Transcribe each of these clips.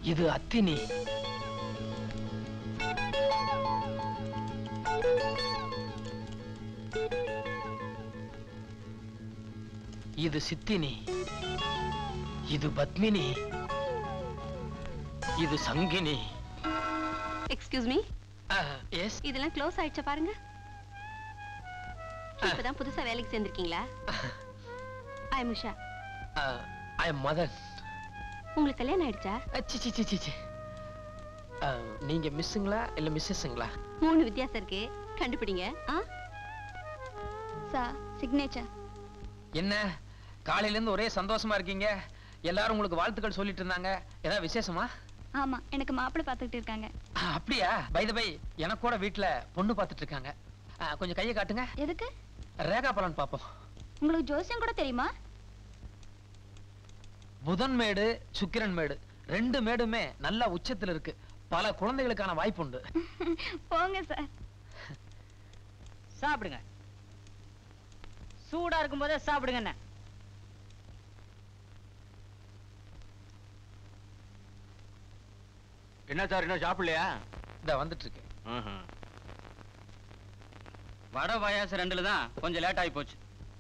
இது அத்தினி இது சித்தினி இது பத்மினி இது சங்கினி எக்ஸ்கியூஸ் மீ எஸ் இதெல்லாம் க்ளோஸ் ஆயிடுச்சா பாருங்க இப்பதான் புதுசா வேலைக்கு சேர்ந்திருக்கீங்களா I Usha I am Madan உங்களுக்கு கல்யாணம் ஆயிடுச்சா சி சி சி சி சி அஹ், நீங்க மிஸ்ஸுங்களா இல்ல மிஸ்ஸஸ்ங்களா மூணு வித்தியாசம் இருக்கு கண்டுபிடிங்க ஆ சார் சிக்னேச்சர் என்ன காலையில இருந்து ஒரே சந்தோஷமா இருக்கீங்க எல்லாரும் உங்களுக்கு வாழ்த்துக்கள் சொல்லிட்டு இருந்தாங்க ஏதாவது விசேஷமா ஆமா எனக்கு மாப்பிள்ளை பார்த்துக்கிட்டு இருக்காங்க அஹ், அப்படியா பை த பை எனக்கு கூட வீட்ல பொண்ணு பார்த்துட்டு இருக்காங்க அஹ், கொஞ்சம் கையை காட்டுங்க எதுக்கு ரேகா பலன் பார்ப்போம் உங்களுக்கு ஜோசியம் கூட தெரியுமா புதன் மேடு சுக்கிரன் மேடு ரெண்டு மேடுமே நல்ல உச்சத்துல இருக்கு பல குழந்தைகளுக்கான வாய்ப்பு உண்டு போங்க சார் சாப்பிடுங்க சூடா இருக்கும் போதே சாப்பிடுங்க என்ன என்ன சார் இன்னும் சாப்பிடலையா இந்த வந்துட்டு இருக்கேன் வடை பாயாசம் ரெண்டுல தான் கொஞ்சம் லேட் ஆகி போச்சு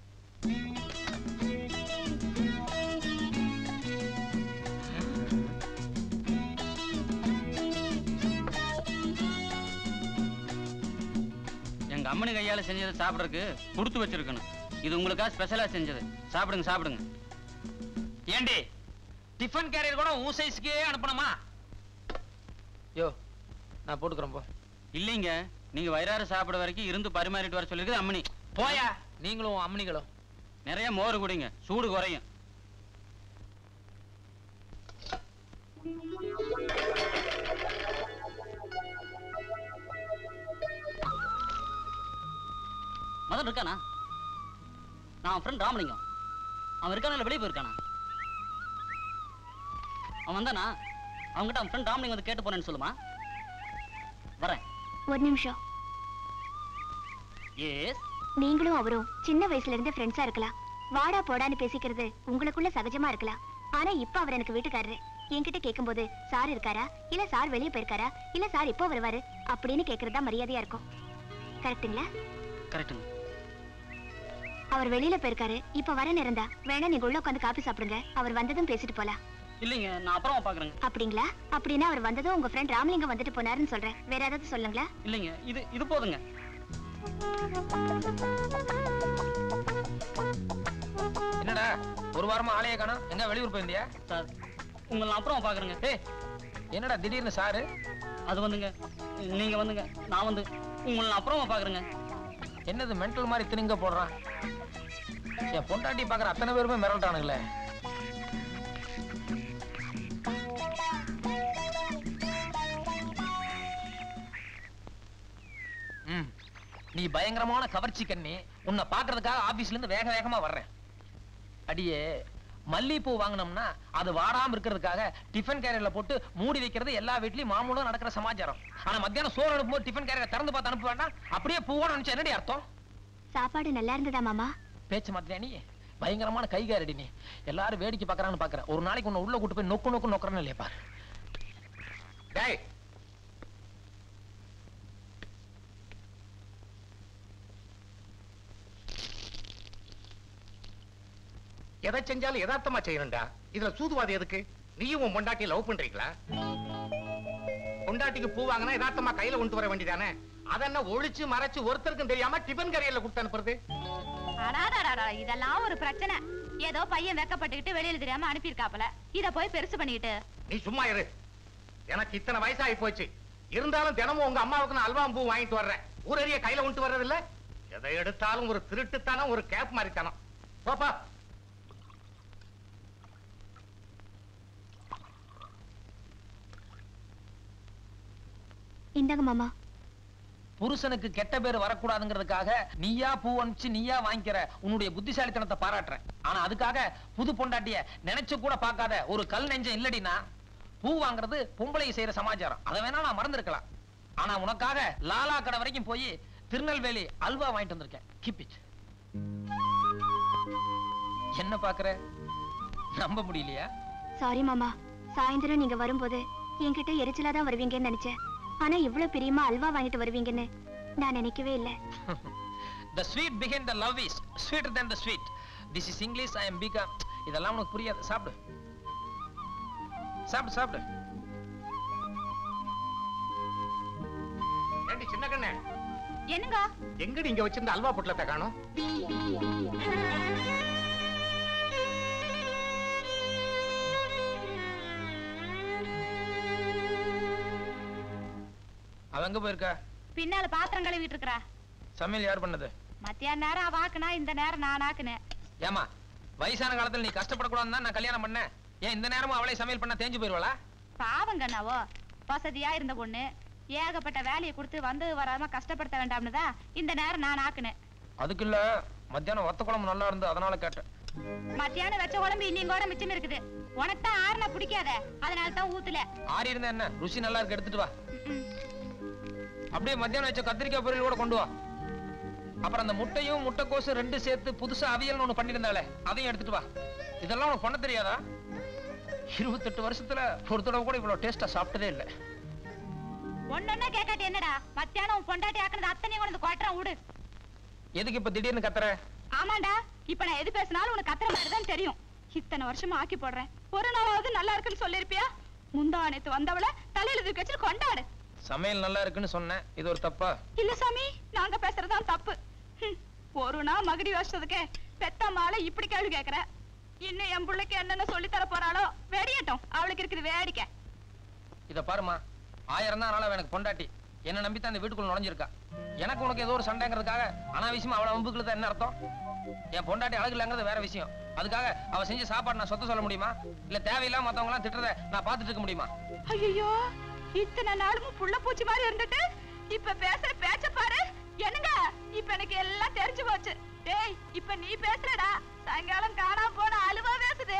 எங்க அம்மனி கையால செஞ்சதை சாப்பிடறதுக்கு கொடுத்து வச்சிருக்கணும் இது உங்களுக்காக ஸ்பெஷலா செஞ்சது சாப்பிடுங்க சாப்பிடுங்க ஏண்டி டிஃபன் கேரியர் கூட உன் சைஸ்க்கே அனுப்பணுமா யோ நான் போட்டுக்கிறேன் போ இல்லைங்க நீங்க வயிறார சாப்பிட வரைக்கும் இருந்து பரிமாறிட்டு வர சொல்லிருக்குது அம்மனி போயா நீங்களும் அம்மனிகளும் நிறைய மோர் குடிங்க சூடு குறையும் மதன் இருக்கானா நான் ஃப்ரெண்ட் ராமலிங்கம் அவன் இருக்கானா இல்ல வெளியே போயிருக்கானா அவன் வந்தானா அவன்கிட்ட அவன் ஃப்ரெண்ட் ராமலிங்கம் வந்து கேட்டு போறேன்னு சொல்லுமா வரேன் ஒரு நிமிஷம் எஸ் நீங்களும் அவரும் சின்ன வயசுல இருந்து ஃப்ரெண்ட்ஸா இருக்கலாம் வாடா போடான்னு பேசிக்கிறது உங்களுக்குள்ள சகஜமா இருக்கலாம் ஆனா இப்ப அவர் எனக்கு வீட்டுக்காரரு என்கிட்ட கேட்கும்போது சார் இருக்காரா இல்ல சார் வெளியே போயிருக்காரா இல்ல சார் இப்போ வருவாரு அப்படின்னு கேக்குறது தான் மரியாதையா இருக்கும் கரெக்ட்டுங்களா கரெக்டுங்க அவர் வெளியில போயிருக்காரு இப்ப வர நேரம் தான் வேணா நீங்க உள்ள உட்காந்து காபி சாப்பிடுங்க அவர் வந்ததும் பேசிட்டு போலாம் இல்லைங்க நான் அப்புறமா பாக்குறேங்க அப்படிங்களா அப்படின்னா அவர் வந்ததும் உங்க ஃப்ரெண்ட் ராமலிங்கம் வந்துட்டு போனாருன்னு சொல்றேன் வேற ஏதாவது சொல்லுங்களா இல்லைங்க இது இது போதுங்க என்னடா ஒரு வாரமா ஆளைய காணோம் எங்க வெளியூர் போயிருந்தியா சார் உங்களை நான் அப்புறமா பாக்குறேங்க ஏய் என்னடா திடீர்னு சாரு அது வந்துங்க நீங்க வந்துங்க நான் வந்து உங்களை நான் அப்புறமா பாக்குறேங்க என்னது மென்டல் மாதிரி திணிங்க போடுறான் என் பொண்டாட்டி பாக்குற அத்தனை பேருமே மிரட்டானுங்களே ம் நீ பயங்கரமான கவர்ச்சி கண்ணி உன்னை பாக்குறதுக்காக ஆபீஸ்ல இருந்து வேக வேகமா வர்றேன் அடியே மல்லிகைப்பூ வாங்கினோம்னா அது வாடாம இருக்கிறதுக்காக டிஃபன் கேரியர்ல போட்டு மூடி வைக்கிறது எல்லா வீட்லயும் மாமூலம் நடக்கிற சமாச்சாரம் ஆனா மத்தியானம் சோறு அனுப்பும்போது டிஃபன் கேரியரை திறந்து பார்த்து அனுப்ப வேண்டாம் அப்படியே பூவோட அனுப்பிச்சு என்னடி அர்த்தம் சாப்பாடு நல்லா இருந்ததா மாமா பேச்சு மாத்தியா நீ பயங்கரமான கைகாரடி நீ எல்லாரும் வேடிக்கை பார்க்கறான்னு பாக்குறேன் ஒரு நாளைக்கு உன்னை உள்ள கூட்டு போய் நொக்கு நொக்கு நொக்கறன்னு இல்லையா பாரு டேய் எதை செஞ்சாலும் யதார்த்தமா செய்யணும்டா இதுல சூதுவாதி எதுக்கு நீயும் உன் பொண்டாட்டி லவ் பண்றீங்களா பொண்டாட்டிக்கு பூ வாங்கினா யதார்த்தமா கையில கொண்டு வர வேண்டியதானே அதென்ன ஒளிச்சு மறைச்சு ஒருத்தருக்கும் தெரியாம டிபன் கரையில கொடுத்து அனுப்புறது அடாடாடாடா இதெல்லாம் ஒரு பிரச்சனை ஏதோ பையன் வெக்கப்பட்டுக்கிட்டு வெளியில தெரியாம அனுப்பியிருக்காப்பல இத போய் பெருசு பண்ணிக்கிட்டு நீ சும்மா இரு எனக்கு இத்தனை வயசாகி போச்சு இருந்தாலும் தினமும் உங்க அம்மாவுக்கு நான் அல்வா பூ வாங்கிட்டு வர்றேன் ஊரறிய கையில கொண்டு வர்றது இல்ல எதை எடுத்தாலும் ஒரு திருட்டுத்தனம் ஒரு கேப் மாதிரித்தனம் போப்பா இந்தாங்க மாமா புருஷனுக்கு கெட்ட பேர் வரக்கூடாதுங்கிறதுக்காக நீயா பூ அனுப்பிச்சு நீயா வாங்கிக்கிற உன்னுடைய புத்திசாலித்தனத்தை பாராட்டுறேன் ஆனா அதுக்காக புது பொண்டாட்டிய நினைச்சு கூட பார்க்காத ஒரு கல் நெஞ்சம் இல்லடினா பூ வாங்குறது பொம்பளை செய்யற சமாச்சாரம் அதை வேணா நான் மறந்துருக்கலாம் ஆனா உனக்காக லாலா கடை வரைக்கும் போய் திருநெல்வேலி அல்வா வாங்கிட்டு வந்திருக்கேன் கீப் இட் என்ன பாக்குற நம்ப முடியலையா சாரி மாமா சாயந்தரம் நீங்க வரும்போது என்கிட்ட எரிச்சலா தான் வருவீங்கன்னு நினைச்சேன் ஆனா இவ்ளோ பிரியமா அல்வா வாங்கிட்டு வருவீங்கன்னு நான் நினைக்கவே இல்ல the sweet behind the love is sweeter than the sweet this is English I am பிகா இதெல்லாம் உனக்கு புரியாது சாப்பிடு சாப்பிடு சாப்பிடு ஏண்டி சின்ன கண்ணே என்னங்க எங்கடி இங்க வச்சிருந்த அல்வா பொட்டலத்தை காணோம் அவ எங்க போயிருக்கா பின்னால பாத்திரம் கழுவிட்டு இருக்கறா சமையல் யார் பண்ணது மத்தியான நேரம் அவ ஆக்குனா இந்த நேரம் நான் ஆக்குனேன் ஏமா வயசான காலத்துல நீ கஷ்டப்படக்கூடாதுன்னு தான் நான் கல்யாணம் பண்ணேன் ஏன் இந்த நேரமும் அவளே சமையல் பண்ண தேஞ்சு போயிருவாளா பாவங்கண்ணாவோ வசதியா இருந்த பொண்ணு ஏகப்பட்ட வேலையை கொடுத்து வந்து வராம கஷ்டப்படுத்த வேண்டாம்னு தான் இந்த நேரம் நான் ஆக்குனேன் அதுக்கு இல்ல மத்தியானம் ஒத்த குழம்பு நல்லா இருந்து அதனால கேட்டேன் மத்தியானம் வச்ச குழம்பு இன்னும் கூட மிச்சம் இருக்குது உனக்கு தான் ஆறுனா பிடிக்காத அதனால தான் ஊத்துல ஆறி இருந்தா என்ன ருசி நல்லா இருக்கு எடுத்துட்டு வா ம்ம். அப்படியே மத்தியானம் வச்ச கத்திரிக்காய் பொரியல் கூட கொண்டு வா அப்புறம் அந்த முட்டையும் முட்டைக்கோசும் ரெண்டு சேர்த்து புதுசா அவியல்னு ஒண்ணு பண்ணிருந்தாளே அதையும் எடுத்துட்டு வா இதெல்லாம் உனக்கு பண்ண தெரியாதா இருபத்தெட்டு வருஷத்துல ஒரு தடவை கூட இவ்வளவு டேஸ்டா சாப்பிட்டதே இல்லை ஒன்னொன்னா கேட்காட்டி என்னடா மத்தியானம் உன் பொண்டாட்டி ஆக்குனது அத்தனையும் கொண்டு வந்து கொட்டுறான் விடு எதுக்கு இப்ப திடீர்னு கத்துற ஆமாண்டா இப்ப நான் எது பேசினாலும் உனக்கு கத்துற மாதிரி தான் தெரியும் இத்தனை வருஷமா ஆக்கி போடுறேன் ஒரு நாளாவது நல்லா இருக்குன்னு சொல்லிருப்பியா முந்தா நேத்து வந்தவள தலையில தூக்கி வச்சு கொண்டாடு சமையல் நல்லா இருக்குன்னு சொன்னேன் இது ஒரு தப்பா இல்ல சாமி நாங்க பேசுறதுதான் தப்பு ஹம், ஒரு நாள் மகடி வச்சதுக்கே பெத்த மாலை இப்படி கேள்வி கேக்குற இன்னும் என் பிள்ளைக்கு என்னென்ன சொல்லி தர போறாளோ வெடியட்டும் அவளுக்கு இருக்குது வேடிக்கை இத பாருமா ஆயிரம் தான் அதனால அவ எனக்கு பொண்டாட்டி என்ன நம்பி தான் இந்த வீட்டுக்குள்ள நுழைஞ்சிருக்கா எனக்கு உனக்கு ஏதோ ஒரு சண்டைங்கிறதுக்காக அனாவசியமா அவளை வம்புக்குள்ள என்ன அர்த்தம் என் பொண்டாட்டி அழகு இல்லைங்கிறது வேற விஷயம் அதுக்காக அவ செஞ்ச சாப்பாடு நான் சொத்த சொல்ல முடியுமா இல்ல தேவையில்லாம மத்தவங்க எல்லாம் திட்டுறத நான் பார்த்துட்டு இருக்க முடியுமா ஐயோ இத்தனை நாளும் புள்ள பூச்சி மாதிரி இருந்துட்டு இப்ப பேசுற பேச்ச பாரு என்னங்க இப்ப எனக்கு எல்லாம் தெரிஞ்சு போச்சு டேய் இப்ப நீ பேசுறடா சாயங்காலம் காணாம போன அழுவா பேசுது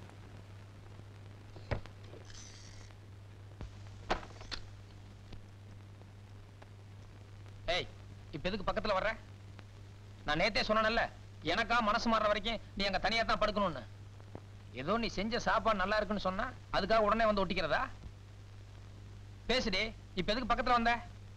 ஏய் இப்ப எதுக்கு பக்கத்துல வர்ற நான் நேத்தே சொன்னேன்ல எனக்கா மனசு மாறுற வரைக்கும் நீ அங்க தனியா தான் படுக்கணும்னு ஏதோ நீ செஞ்ச சாப்பாடு நல்லா இருக்குன்னு சொன்னா அதுக்காக உடனே வந்து ஒட்டிக்கிறதா பேசுடி இப்ப எதுக்கு பக்கத்துல வந்த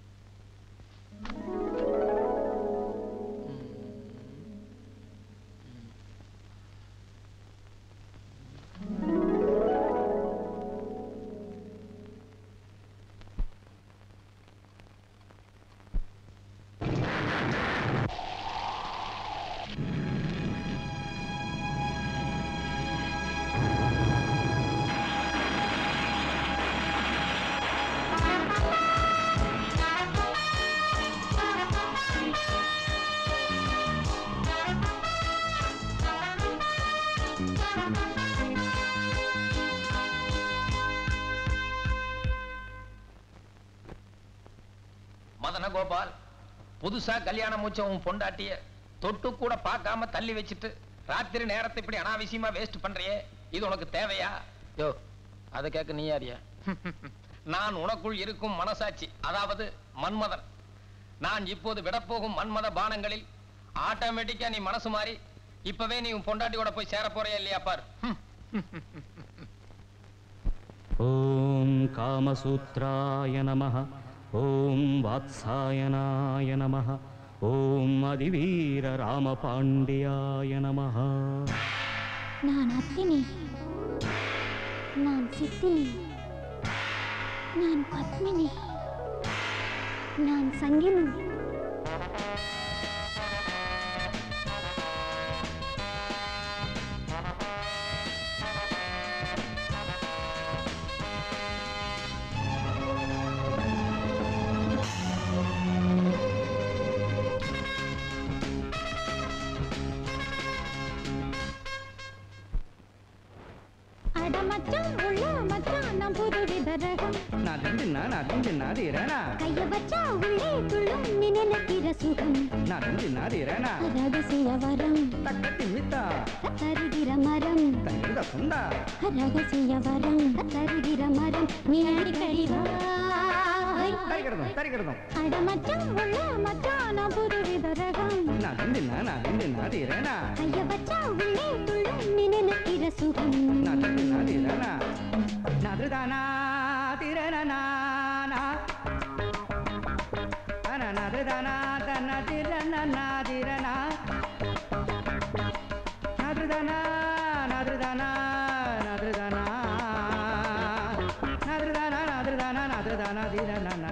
மதன கோபால் புதுசா கல்யாணம் மூச்ச உன் பொண்டாட்டிய தொட்டு கூட பார்க்காம தள்ளி வச்சுட்டு ராத்திரி நேரத்தை இப்படி அனாவசியமா வேஸ்ட் பண்றியே இது உனக்கு தேவையா யோ அதை கேட்க நீ யாரியா நான் உனக்குள் இருக்கும் மனசாட்சி அதாவது மன்மதன் நான் இப்போது விடப்போகும் மன்மத பானங்களில் ஆட்டோமேட்டிக்கா நீ மனசு மாறி இப்பவே நீ உன் பொண்டாட்டியோட போய் சேர போறியா இல்லையா பார் ஹம். ॐ कामसूत्राय नमः ॐ वात्सायनाय नमः ॐ अधिवीररामपाण्ड्याय नमः நான் அத்தினி நான் சித்தினி நான் பத்மினி நான் சங்கினி அட மச்சான் உள்ள மச்சான் நான் புது வித ரகம் நதந்தினா நதந்தினா தீரனா கைய வச்சா உள்ளே துள்ளும் நீ நினைக்கிற சுகம் நதந்தினா தீரனா ரகசிய வரம் தக்கத்தி மித்தா தருகிற மரம் தங்கிருத சுந்தா ரகசிய வரம் தருகிற மரம் நீ அடிக்கடி வா தரிகிடதும் தரிகிடதும் அட மச்சான் உள்ள மச்சான் நான் புது வித ரகம் நதந்தினா நதந்தினா தீரனா கைய வச்சா உள்ளே துள்ளும் நீ நினைக்கிற சுகம் நதந்தினா தீரனா நதுதானா திரணனா நதுதானா தன திரணனா திரணா நதுதானா நதுதானா நதுதானா நதுதானா நதுதானா நதுதானா திரணனா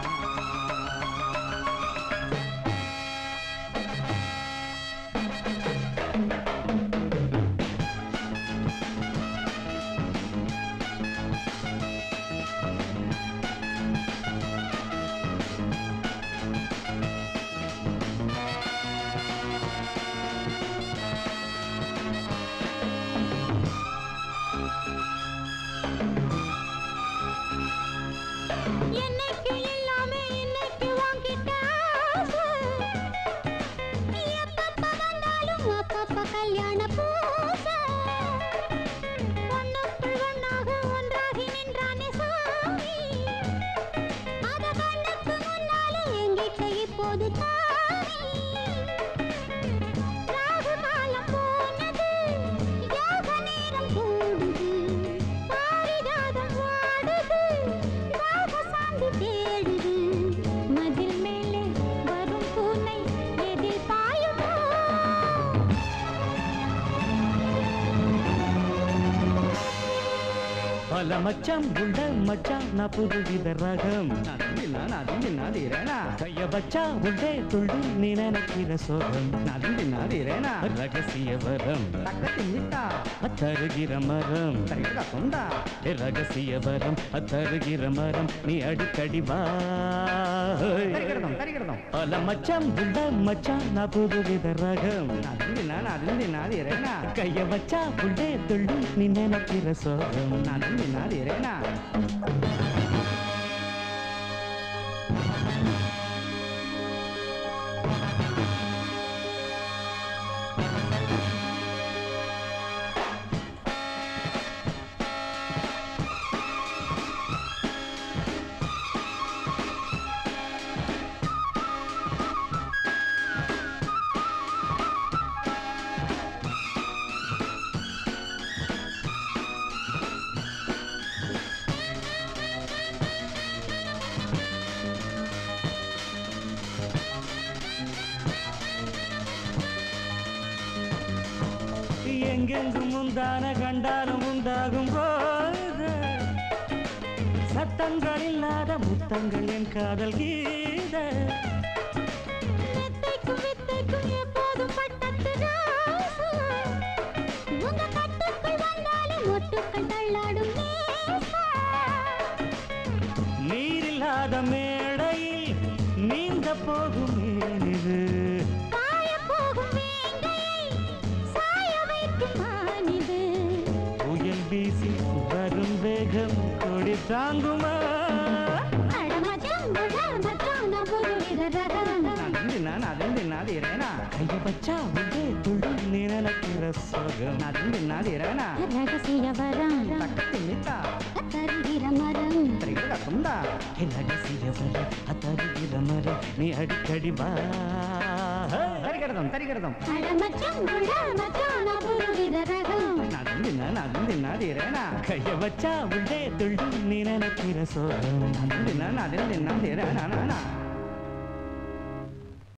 என்னைக்கு எல்லாமே இன்னைக்கு வாங்கிட்ட ஆசை. நீ எப்பப்ப வந்தாலும் அப்பப்ப கல்யாண பூசை. ஒண்ணுக்குள் ஒண்ணாக ஒன்றாகி நின்றானே சாமி. அத கண்ணுக்கு முன்னாலே எங்கிட்ட இப்போது தாவி. ராகு காலம் போனது, யோக நேரம் கூடுது. பாரிஜாதம் வாடுது, ராகசாந்தி தேடுது. மதில் மேலே வரும் பூனை எதில் பாயுமோ பல மச்சான் உள்ள மச்சான் நான் புது வித ரகம் நதுந்தினா நதுந்தினா திரணா கைய வச்சா உள்ளே துள்ளு நீ நினைக்கிற சோகம் நதுந்தினா திரணா ரகசிய வரம் தக்கத்தி மித்தா தருகிற மரம் சரிடா சொந்தா ஏ ரகசிய வரம் தருகிற மரம் நீ அடிக்கடி வா தரிக்கிறதும் தரிக்கிறதும் பல மச்சான் உள்ள மச்சான் நான் புது வித ரகம் நதுந்தினா நதுந்தினா திரணா கைய வச்சா உள்ளே துள்ளு நீ நினைக்கிற சோகம் நதுந்தினா திரணா எங்கெங்கும் முந்தான கண்டாலும் உண்டாகும் போது சத்தங்கள் இல்லாத முத்தங்கள் என் காதல் கீத மெத்தைக்கும் வித்தைக்கும் எப்போதும் பட்டத்து ராசு. உங்க கட்டுக்குள் வந்தாலே மொட்டுக்கள் தள்ளாடும் நேசா. நீரில்லாத மேடையில் நீந்த போகும் ஏனிது பாயப் போகும் வேங்கையை சாய வைக்கும் மானிது. புயல் வீசி வரும் வேகம் கொடி தாங்குமா அட மச்சான், புள்ள மச்சான், நான் ஒரு வித ரகம். நதுந்தினா நதுந்தினா திரணா கைய வச்சா உள்ளே துள்ளு நீ நினைக்கிற சோகம் நதுந்தினா திரணா ரகசிய வரம் தக்கத்தி மித்தா தருகிற மரம் சரிடா சொந்தா என் ரகசிய வரம் தருகிற மரம் நீ அடிக்கடி வா தரிக்கிறதும் தரிக்கிறதும் அட மச்சான், புள்ள மச்சான், நான் ஒரு வித ரகம். நதுந்தினா நதுந்தினா திரணா கைய வச்சா உள்ளே துள்ளு நீ நினைக்கிற சோகம் நதுந்தினா நதுந்தினா திரணா